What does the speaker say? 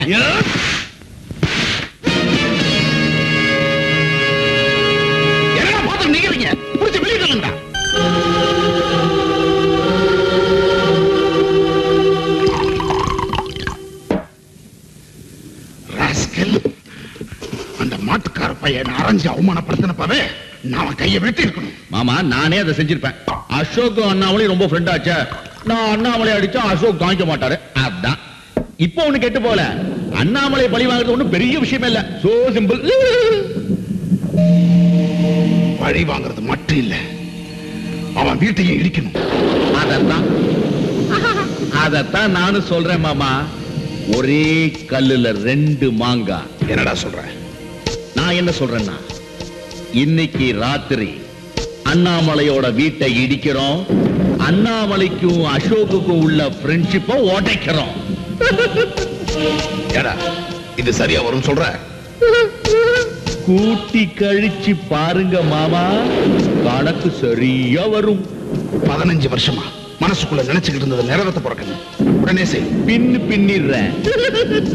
என்னடா பார்த்து நிக்கிறீங்க புடிச்சு வெளியே தள்ளுங்கடா ராஸ்கல் அந்த மாட்டுக்கார பையன் அரைஞ்சு அவமானப்படுத்தினப்பவே நான் அவன் கையை வெட்டி இருக்கணும் மாமா நானே அதை செஞ்சிருப்பேன் அசோக் அண்ணாமலை ரொம்ப ஃப்ரெண்ட் ஆச்சே நான் அண்ணாமலை அடிச்சா அசோக் தாங்கிக்க மாட்டாரு அதான் இப்போ ஒண்ணு கெட்டு போல அண்ணாமலை பழி வாங்குறது ஒண்ணும் பெரிய விஷயம் இல்ல சோ சிம்பிள் பழி வாங்குறது மட்டும் இல்ல அவன் வீட்டையும் இடிக்கணும் அதத்தான் அதத்தான் நானும் சொல்றேன் மாமா ஒரே கல்லுல ரெண்டு மாங்காய் என்னடா சொல்ற நான் என்ன சொல்றேன்னா இன்னைக்கு ராத்திரி அண்ணாமலையோட வீட்டை இடிக்கிறோம் அண்ணாமலைக்கும் அசோக்குக்கும் உள்ள ஃப்ரெண்ட்ஷிப்பை உடைக்கிறோம் ஏடா இது சரியா வரும் சொல்ற கூட்டி கழிச்சு பாருங்க மாமா கணக்கு சரியா வரும் பதினஞ்சு வருஷமா மனசுக்குள்ள நினைச்சுக்கிட்டு இருந்ததை நிறைவேற்ற பிறக்கணும் உடனே செய் பின்னு பின்னிடுறேன்